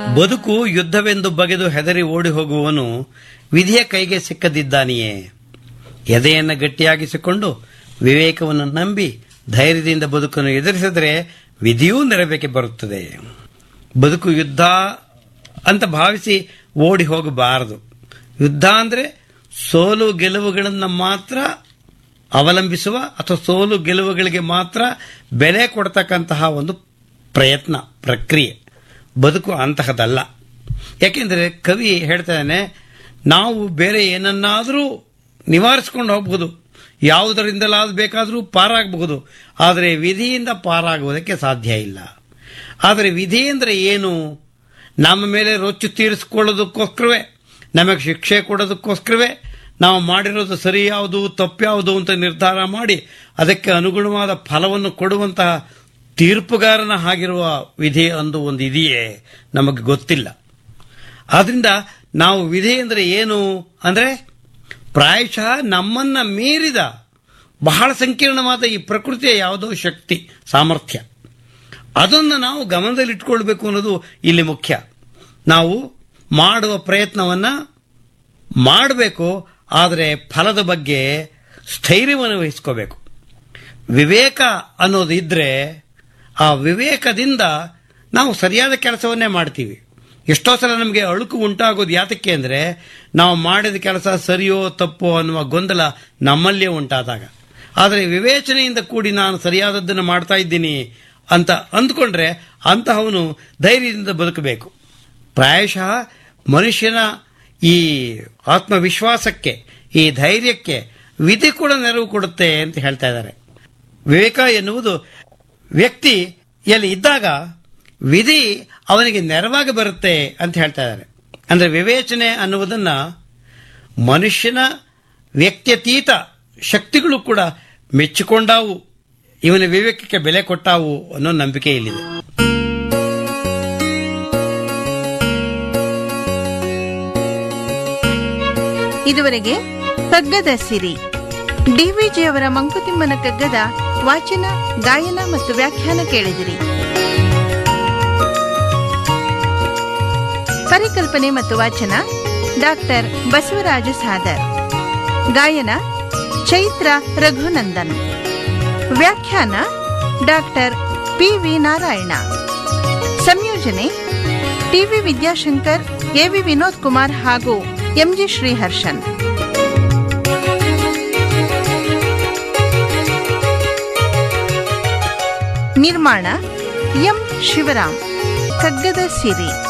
ಬದುಕು ಯುದ್ಧವೆಂದು ಬಗೆದು ಹೆದರಿ ಓಡಿ ಹೋಗುವವನು ವಿಧಿಯ ಕೈಗೆ ಸಿಕ್ಕದಿದ್ದಾನೆಯೇ ಎದೆಯನ್ನು ಗಟ್ಟಿಯಾಗಿಸಿಕೊಂಡು ವಿವೇಕವನ್ನು ನಂಬಿ ಧೈರ್ಯದಿಂದ ಬದುಕನ್ನು ಎದುರಿಸಿದರೆ ವಿಧಿಯೂ ನೆರವೇಕೆ ಬರುತ್ತದೆ ಬದುಕು ಯುದ್ಧ ಅಂತ ಭಾವಿಸಿ ಓಡಿ ಹೋಗಬಾರದು ಯುದ್ಧ ಅಂದರೆ ಸೋಲು ಗೆಲುವುಗಳನ್ನು ಮಾತ್ರ ಅವಲಂಬಿಸುವ ಅಥವಾ ಸೋಲು ಗೆಲುವುಗಳಿಗೆ ಮಾತ್ರ ಬೆಲೆ ಕೊಡ್ತಕ್ಕಂತಹ ಒಂದು ಪ್ರಯತ್ನ ಪ್ರಕ್ರಿಯೆ ಬದುಕು ಅಂತಹದಲ್ಲ ಯಾಕೆಂದರೆ ಕವಿ ಹೇಳ್ತಾನೆ ನಾವು ಬೇರೆ ಏನನ್ನಾದರೂ ನಿವಾರಿಸ್ಕೊಂಡು ಹೋಗಬಹುದು ಯಾವುದರಿಂದಲಾದ್ರೂ ಬೇಕಾದರೂ ಪಾರಾಗಬಹುದು ಆದರೆ ವಿಧಿಯಿಂದ ಪಾರಾಗುವುದಕ್ಕೆ ಸಾಧ್ಯ ಇಲ್ಲ ಆದರೆ ವಿಧಿ ಅಂದರೆ ಏನು ನಮ್ಮ ಮೇಲೆ ರೊಚ್ಚು ತೀರಿಸಿಕೊಳ್ಳೋದಕ್ಕೋಸ್ಕರವೇ ನಮಗೆ ಶಿಕ್ಷೆ ಕೊಡೋದಕ್ಕೋಸ್ಕರವೇ ನಾವು ಮಾಡಿರೋದು ಸರಿ ಯಾವುದು ತಪ್ಪು ಯಾವುದು ಅಂತ ನಿರ್ಧಾರ ಮಾಡಿ ಅದಕ್ಕೆ ಅನುಗುಣವಾದ ಫಲವನ್ನು ಕೊಡುವಂತಹ ತೀರ್ಪುಗಾರನ ಆಗಿರುವ ವಿಧಿ ಅಂದು ಒಂದು ಇದೆಯೇ ನಮಗೆ ಗೊತ್ತಿಲ್ಲ ಆದ್ರಿಂದ ನಾವು ವಿಧಿ ಅಂದರೆ ಏನು ಅಂದರೆ ಪ್ರಾಯಶಃ ನಮ್ಮನ್ನ ಮೀರಿದ ಬಹಳ ಸಂಕೀರ್ಣವಾದ ಈ ಪ್ರಕೃತಿಯ ಯಾವುದೋ ಶಕ್ತಿ ಸಾಮರ್ಥ್ಯ ಅದನ್ನು ನಾವು ಗಮನದಲ್ಲಿಟ್ಕೊಳ್ಬೇಕು ಅನ್ನೋದು ಇಲ್ಲಿ ಮುಖ್ಯ ನಾವು ಮಾಡುವ ಪ್ರಯತ್ನವನ್ನು ಮಾಡಬೇಕು ಆದರೆ ಫಲದ ಬಗ್ಗೆ ಸ್ಥೈರ್ಯವನ್ನು ವಹಿಸ್ಕೋಬೇಕು ವಿವೇಕ ಅನ್ನೋದು ಇದ್ರೆ ಆ ವಿವೇಕದಿಂದ ನಾವು ಸರಿಯಾದ ಕೆಲಸವನ್ನೇ ಮಾಡ್ತೀವಿ ಎಷ್ಟೋ ಸಲ ನಮಗೆ ಅಳುಕು ಉಂಟಾಗೋದು ಯಾತಕ್ಕೆ ಅಂದರೆ ನಾವು ಮಾಡಿದ ಕೆಲಸ ಸರಿಯೋ ತಪ್ಪೋ ಅನ್ನುವ ಗೊಂದಲ ನಮ್ಮಲ್ಲೇ ಉಂಟಾದಾಗ ಆದರೆ ವಿವೇಚನೆಯಿಂದ ಕೂಡಿ ನಾನು ಸರಿಯಾದದ್ದನ್ನು ಮಾಡ್ತಾ ಇದ್ದೀನಿ ಅಂತ ಅಂದ್ಕೊಂಡ್ರೆ ಅಂತಹವನು ಧೈರ್ಯದಿಂದ ಬದುಕಬೇಕು ಪ್ರಾಯಶಃ ಮನುಷ್ಯನ ಈ ಆತ್ಮವಿಶ್ವಾಸಕ್ಕೆ ಈ ಧೈರ್ಯಕ್ಕೆ ವಿಧಿ ಕೂಡ ನೆರವು ಕೊಡುತ್ತೆ ಅಂತ ಹೇಳ್ತಾ ಇದ್ದಾರೆ ವಿವೇಕ ಎನ್ನುವುದು ವ್ಯಕ್ತಿ ಎಲ್ಲಿ ಇದ್ದಾಗ ವಿಧಿ ಅವನಿಗೆ ನೆರವಾಗಿ ಬರುತ್ತೆ ಅಂತ ಹೇಳ್ತಾ ಇದ್ದಾರೆ ಅಂದ್ರೆ ವಿವೇಚನೆ ಅನ್ನುವುದನ್ನ ಮನುಷ್ಯನ ವ್ಯಕ್ತ್ಯತೀತ ಶಕ್ತಿಗಳು ಕೂಡ ಮೆಚ್ಚಿಕೊಂಡಾವು ಇವನ ವಿವೇಕಕ್ಕೆ ಬೆಲೆ ಕೊಟ್ಟಾವು ಅನ್ನೋ ನಂಬಿಕೆ ಇಲ್ಲಿದೆ ಇದುವರೆಗೆ ಕಗ್ಗದ ಸಿರಿ ಡಿವಿಜಿಯವರ ಮಂಕುತಿಮ್ಮನ ಕಗ್ಗದ ವಾಚನ ಗಾಯನ ಮತ್ತು ವ್ಯಾಖ್ಯಾನ ಕೇಳಿದಿರಿ ಪರಿಕಲ್ಪನೆ ಮತ್ತು ವಾಚನ ಡಾಕ್ಟರ್ ಬಸವರಾಜ ಸಾದರ್ ಗಾಯನ ಚೈತ್ರ ರಘುನಂದನ್ ವ್ಯಾಖ್ಯಾನ ಡಾಕ್ಟರ್ ಪಿ ವಿ ನಾರಾಯಣ ಸಂಯೋಜನೆ ಟಿವಿ ವಿದ್ಯಾಶಂಕರ್ ಎವಿ ವಿನೋದ್ ಕುಮಾರ್ ಹಾಗೂ ಎಂಜಿ ಶ್ರೀಹರ್ಷನ್ ನಿರ್ಮಾಣ ಎಂ ಶಿವರಾಮ್ ಕಗ್ಗದ ಸಿರಿ